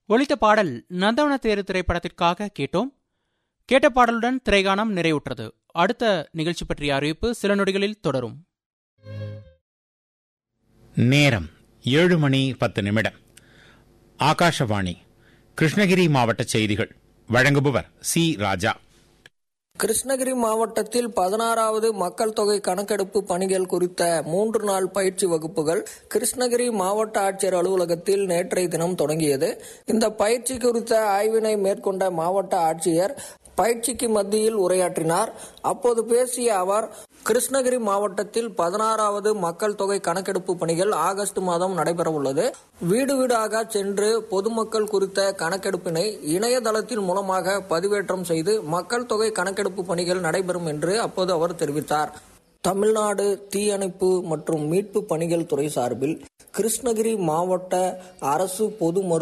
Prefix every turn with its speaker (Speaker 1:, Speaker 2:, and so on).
Speaker 1: ஒலித்த பாடல் நந்தவன தேரு திரைப்படத்திற்காக கேட்டோம் கேட்ட பாடலுடன் திரைகாணம் நிறைவுற்றது அடுத்த நிகழ்ச்சி பற்றிய அறிவிப்பு சில நொடிகளில் தொடரும்
Speaker 2: நேரம் ஏழு மணி பத்து நிமிடம் ஆகாஷவாணி கிருஷ்ணகிரி மாவட்ட செய்திகள் வழங்குபவர் சி ராஜா
Speaker 3: கிருஷ்ணகிரி மாவட்டத்தில் பதினாறாவது மக்கள் தொகை கணக்கெடுப்பு பணிகள் குறித்த மூன்று நாள் பயிற்சி வகுப்புகள் கிருஷ்ணகிரி மாவட்ட ஆட்சியர் அலுவலகத்தில் நேற்றைய தினம் தொடங்கியது இந்த பயிற்சி குறித்த ஆய்வினை மேற்கொண்ட மாவட்ட ஆட்சியர் பயிற்சிக்கு மத்தியில் உரையாற்றினார் அப்போது பேசிய அவர் கிருஷ்ணகிரி மாவட்டத்தில் பதினாறாவது மக்கள் தொகை கணக்கெடுப்பு பணிகள் ஆகஸ்ட் மாதம் நடைபெறவுள்ளது வீடு வீடாக சென்று பொதுமக்கள் குறித்த கணக்கெடுப்பினை இணையதளத்தின் மூலமாக பதிவேற்றம் செய்து மக்கள் தொகை கணக்கெடுப்பு பணிகள் நடைபெறும் என்று அப்போது அவர் தெரிவித்தார் தமிழ்நாடு தீயணைப்பு மற்றும் மீட்பு பணிகள் துறை சார்பில் கிருஷ்ணகிரி மாவட்ட அரசு பொது மரு